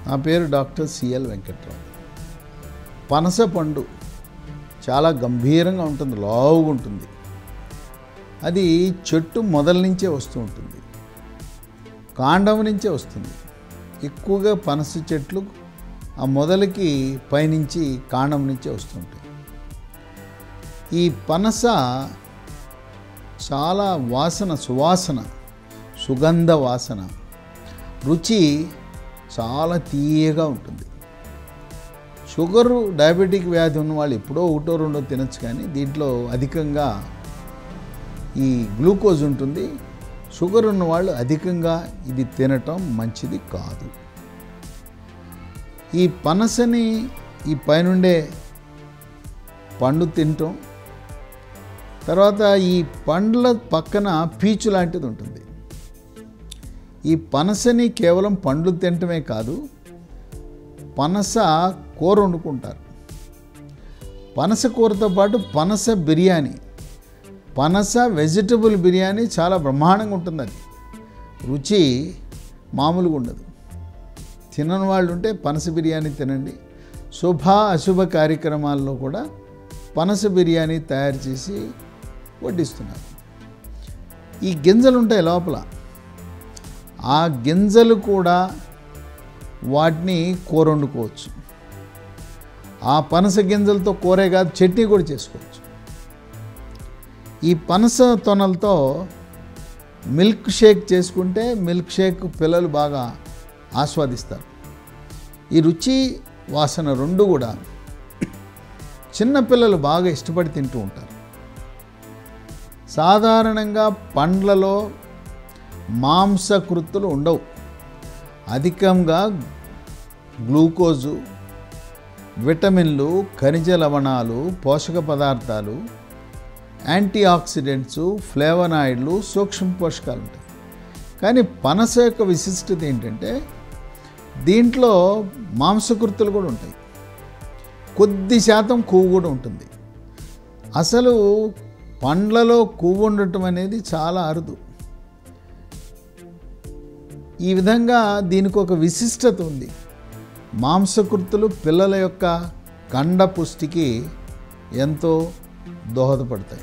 నా పేరు doctor CL Venkatrao పనస పండు చాలా గంభీరంగా ఉంటుంది లావుగా ఉంటుంది అది చెట్టు మొదల నుంచే వస్తూ ఉంటుంది కాండం నుంచే వస్తుంది ఎక్కువగా పనస చెట్లు ఆ మొదలకి పైనుంచి కాండం నుంచే వస్తుంటాయి ఈ పనస చాలా వాసన సువాసన సుగంధ వాసన రుచి చాలా తీయగా ఉంటుంది షుగరు డయాబెటిక్ వ్యాధి ఉన్న వాళ్ళు ఎప్పుడో ఒకటో రెండో తినచ్చు కానీ దీంట్లో అధికంగా ఈ గ్లూకోజ్ ఉంటుంది షుగర్ ఉన్న వాళ్ళు అధికంగా ఇది తినటం మంచిది కాదు ఈ పనసని ఈ పైనుండే పండు తినటం తర్వాత ఈ పండ్ల పక్కన పీచు లాంటిది ఉంటుంది ఈ పనసని కేవలం పండ్లు తినటమే కాదు పనస కూర వండుకుంటారు పనస కూరతో పాటు పనస బిర్యానీ పనస వెజిటబుల్ బిర్యానీ చాలా బ్రహ్మాండంగా ఉంటుంది అది రుచి మామూలుగా ఉండదు తినని వాళ్ళు ఉంటే పనస బిర్యానీ తినండి శుభ అశుభ కార్యక్రమాల్లో కూడా పనస బిర్యానీ తయారు చేసి వడ్డిస్తున్నారు ఈ గింజలు ఉంటాయి లోపల ఆ గింజలు కూడా వాటిని కూర వండుకోవచ్చు ఆ పనస గింజలతో కూరే కాదు చట్నీ కూడా చేసుకోవచ్చు ఈ పనస తొనలతో మిల్క్ షేక్ చేసుకుంటే మిల్క్ షేక్ పిల్లలు బాగా ఆస్వాదిస్తారు ఈ రుచి వాసన రెండు కూడా చిన్నపిల్లలు బాగా ఇష్టపడి తింటూ ఉంటారు సాధారణంగా పండ్లలో మాంసకృత్తులు ఉండవు అధికంగా గ్లూకోజు విటమిన్లు ఖనిజ లవణాలు పోషక పదార్థాలు యాంటీ ఆక్సిడెంట్స్ ఫ్లేవనాయిడ్లు సూక్ష్మ పోషకాలు ఉంటాయి కానీ పనస యొక్క విశిష్టత ఏంటంటే దీంట్లో మాంసకృతులు కూడా ఉంటాయి కొద్ది శాతం కొవ్వు కూడా ఉంటుంది అసలు పండ్లలో కొవ్వు ఉండటం అనేది చాలా అరుదు ఈ విధంగా దీనికి ఒక విశిష్టత ఉంది మాంసకృతులు పిల్లల యొక్క కండ పుష్టికి ఎంతో దోహదపడతాయి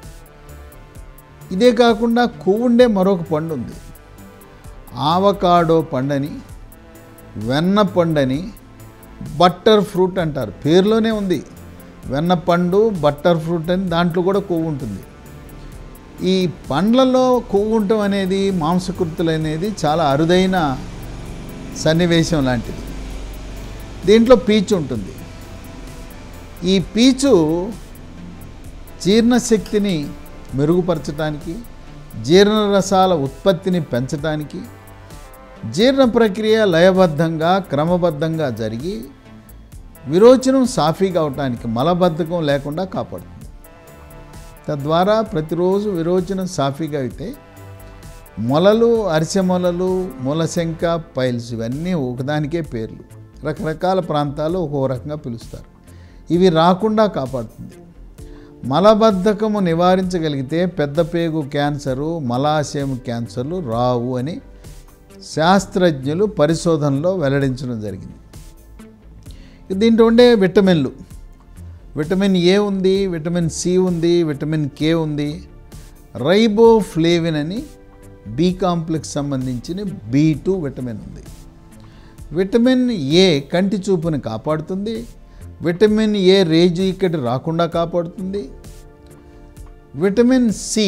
ఇదే కాకుండా కొవ్వుండే మరొక పండు ఉంది ఆవకాడో పండని వెన్న పండని బట్టర్ ఫ్రూట్ అంటారు పేరులోనే ఉంది వెన్న పండు బట్టర్ ఫ్రూట్ అని దాంట్లో కూడా కొవ్వు ఉంటుంది ఈ పండ్లలో కొవ్వు ఉండటం అనేది మాంసకృతులు అనేది చాలా అరుదైన సన్నివేశం లాంటిది దీంట్లో పీచు ఉంటుంది ఈ పీచు జీర్ణశక్తిని మెరుగుపరచడానికి జీర్ణరసాల ఉత్పత్తిని పెంచడానికి జీర్ణ ప్రక్రియ లయబద్ధంగా క్రమబద్ధంగా జరిగి విరోచనం సాఫీగా అవటానికి మలబద్ధకం లేకుండా కాపాడుతుంది తద్వారా ప్రతిరోజు విరోచనం సాఫీగా అయితే మొలలు అరిసె మొలలు మొలశంక పైల్స్ ఇవన్నీ ఒకదానికే పేర్లు రకరకాల ప్రాంతాలు ఒక్కో రకంగా పిలుస్తారు ఇవి రాకుండా కాపాడుతుంది మలబద్ధకము నివారించగలిగితే పెద్ద పేగు క్యాన్సరు మలాశయం క్యాన్సర్లు రావు అని శాస్త్రజ్ఞులు పరిశోధనలో వెల్లడించడం జరిగింది దీంట్లో ఉండే విటమిన్లు విటమిన్ ఏ ఉంది విటమిన్ సి ఉంది విటమిన్ కే ఉంది రైబోఫ్లేవిన్ అని బి కాంప్లెక్స్ సంబంధించిన బి టూ విటమిన్ ఉంది విటమిన్ ఏ కంటి చూపుని కాపాడుతుంది విటమిన్ ఏ రేజు ఇక్కడి రాకుండా కాపాడుతుంది విటమిన్ సి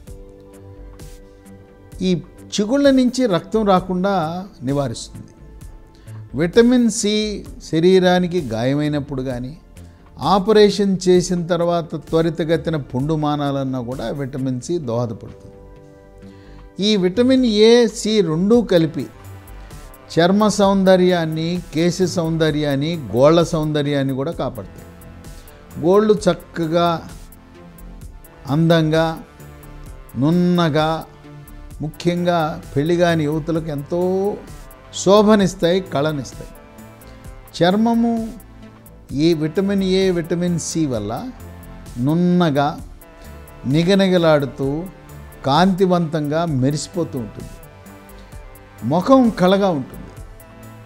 ఈ చిగుళ్ళ నుంచి రక్తం రాకుండా నివారిస్తుంది విటమిన్ సి శరీరానికి గాయమైనప్పుడు కానీ ఆపరేషన్ చేసిన తర్వాత త్వరితగతిన పుండు మానాలన్నా కూడా విటమిన్ సి దోహదపడుతుంది ఈ విటమిన్ ఏ సి రెండూ కలిపి చర్మ సౌందర్యాన్ని కేశ సౌందర్యాన్ని గోళ్ళ సౌందర్యాన్ని కూడా కాపాడతాయి గోళ్ళు చక్కగా అందంగా నున్నగా ముఖ్యంగా పెళ్లిగాని యువతులకు ఎంతో శోభనిస్తాయి కళనిస్తాయి చర్మము ఈ విటమిన్ ఏ విటమిన్ సి వల్ల నున్నగా నిగనిగలాడుతూ కాంతివంతంగా మెరిసిపోతూ ఉంటుంది ముఖం కళగా ఉంటుంది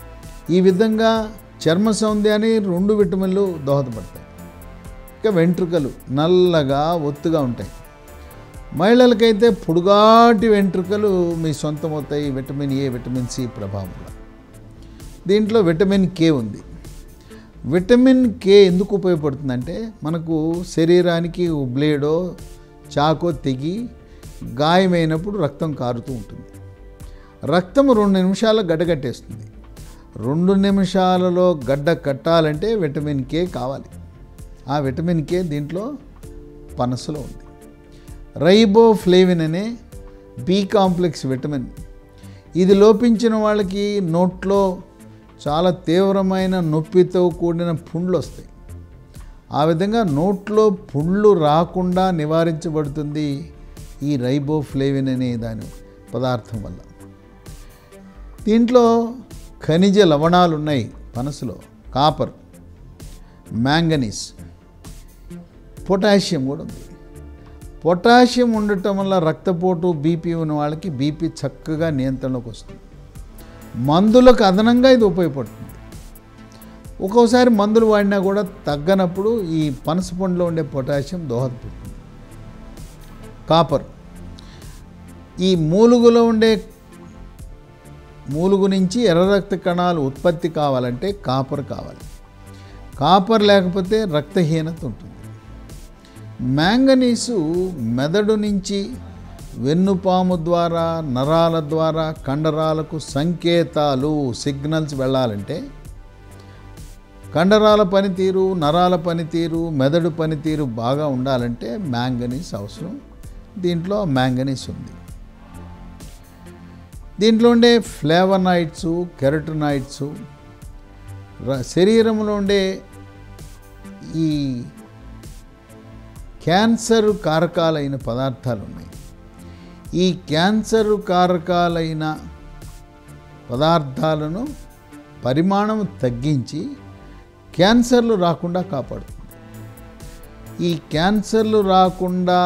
ఈ విధంగా చర్మ సౌందర్యాన్ని రెండు విటమిన్లు దోహదపడతాయి ఇక వెంట్రుకలు నల్లగా ఒత్తుగా ఉంటాయి మహిళలకైతే పొడుగాటి వెంట్రుకలు మీ సొంతమవుతాయి విటమిన్ ఏ విటమిన్ సి ప్రభావం వల్ల దీంట్లో విటమిన్ కే ఉంది విటమిన్ కే ఎందుకు ఉపయోగపడుతుందంటే మనకు శరీరానికి ఓ బ్లేడో చాకో తెగి గాయమైనప్పుడు రక్తం కారుతూ ఉంటుంది రక్తం రెండు నిమిషాల్లో గడ్డకట్టేస్తుంది రెండు నిమిషాలలో గడ్డ కట్టాలంటే విటమిన్ కే కావాలి ఆ విటమిన్ కే దీంట్లో పనసలో ఉంది రైబోఫ్లేవిన్ అనే బి కాంప్లెక్స్ విటమిన్ ఇది లోపించిన వాళ్ళకి నోట్లో చాలా తీవ్రమైన నొప్పితో కూడిన పుండ్లు వస్తాయి ఆ విధంగా నోట్లో పుండ్లు రాకుండా నివారించబడుతుంది ఈ రైబోఫ్లేవిన్ అనే దాని పదార్థం వల్ల దీంట్లో ఖనిజ లవణాలు ఉన్నాయి పనసలో కాపర్ మ్యాంగనీస్ పొటాషియం కూడా ఉంది పొటాషియం ఉండటం వల్ల రక్తపోటు బీపీ ఉన్న వాళ్ళకి బీపీ చక్కగా నియంత్రణలోకి వస్తుంది మందులకు అదనంగా ఇది ఉపయోగపడుతుంది ఒక్కోసారి మందులు వాడినా కూడా తగ్గనప్పుడు ఈ పనస పండులో ఉండే పొటాషియం దోహదపడుతుంది కాపర్ ఈ మూలుగులో ఉండే మూలుగు నుంచి ఎర్ర రక్త కణాలు ఉత్పత్తి కావాలంటే కాపర్ కావాలి కాపర్ లేకపోతే రక్తహీనత ఉంటుంది మ్యాంగనీసు మెదడు నుంచి వెన్నుపాము ద్వారా నరాల ద్వారా కండరాలకు సంకేతాలు సిగ్నల్స్ వెళ్ళాలంటే కండరాల పనితీరు నరాల పనితీరు మెదడు పనితీరు బాగా ఉండాలంటే మ్యాంగనీస్ అవసరం దీంట్లో మ్యాంగనీస్ ఉంది దీంట్లో ఉండే ఫ్లేవనాయిడ్స్ కెరటనాయిడ్స్ శరీరంలో ఉండే ఈ క్యాన్సర్ కారకాలైన పదార్థాలు ఉన్నాయి ఈ క్యాన్సర్ కారకాలైన పదార్థాలను పరిమాణం తగ్గించి క్యాన్సర్లు రాకుండా కాపాడుతుంది ఈ క్యాన్సర్లు రాకుండా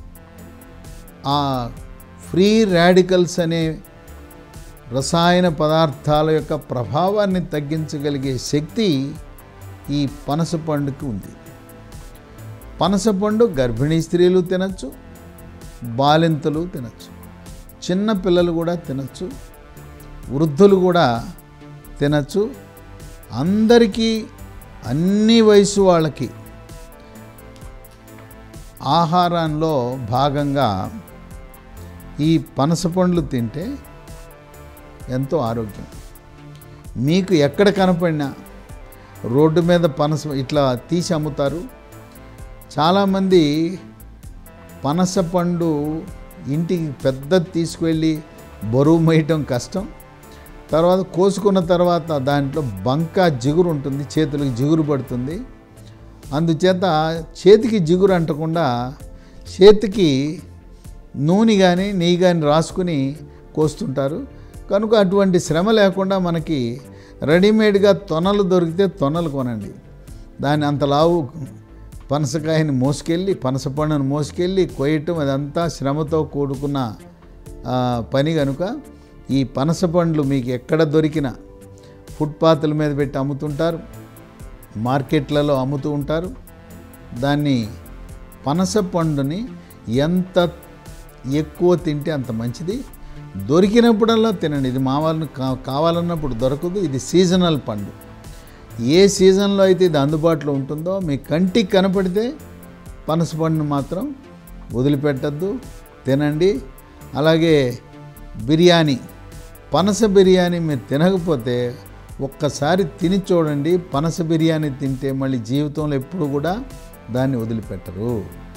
ఆ ఫ్రీ రాడికల్స్ అనే రసాయన పదార్థాల యొక్క ప్రభావాన్ని తగ్గించగలిగే శక్తి ఈ పనస పండుకి ఉంది పనసపండు గర్భిణీ స్త్రీలు తినచ్చు బాలింతలు తినచ్చు చిన్న పిల్లలు కూడా తినచ్చు వృద్ధులు కూడా తినచ్చు అందరికీ అన్ని వయసు వాళ్ళకి ఆహారంలో భాగంగా ఈ పనసపండ్లు తింటే ఎంతో ఆరోగ్యం మీకు ఎక్కడ కనపడినా రోడ్డు మీద పనస ఇట్లా తీసి అమ్ముతారు చాలామంది పనస పండు ఇంటికి పెద్దది తీసుకువెళ్ళి బరువు మోయటం కష్టం తర్వాత కోసుకున్న తర్వాత దాంట్లో బంక జిగురు ఉంటుంది చేతులకు జిగురు పడుతుంది అందుచేత చేతికి జిగురు అంటకుండా చేతికి నూనె కానీ నెయ్యి కానీ రాసుకుని కోస్తుంటారు కనుక అటువంటి శ్రమ లేకుండా మనకి రెడీమేడ్గా తొనలు దొరికితే తొనలు కొనండి దాన్ని అంత లావు పనసకాయని మోసుకెళ్ళి పనస పండును మోసుకెళ్ళి కొయ్యటం అదంతా శ్రమతో కూడుకున్న ఆ, పని కనుక ఈ పనస పండ్లు మీకు ఎక్కడ దొరికినా ఫుట్పాత్ల మీద పెట్టి అమ్ముతుంటారు మార్కెట్లలో అమ్ముతూ ఉంటారు దాన్ని పనస పండుని ఎంత ఎక్కువ తింటే అంత మంచిది దొరికినప్పుడల్లా తినండి ఇది మావాళ్ళని కా కావాలన్నప్పుడు దొరకదు ఇది సీజనల్ పండు ఏ సీజన్లో అయితే ఇది అందుబాటులో ఉంటుందో మీ కంటికి కనపడితే పనస పండును మాత్రం వదిలిపెట్టద్దు తినండి అలాగే బిర్యానీ పనస బిర్యానీ మీరు తినకపోతే ఒక్కసారి తిని చూడండి పనస బిర్యానీ తింటే మళ్ళీ జీవితంలో ఎప్పుడు కూడా దాన్ని వదిలిపెట్టరు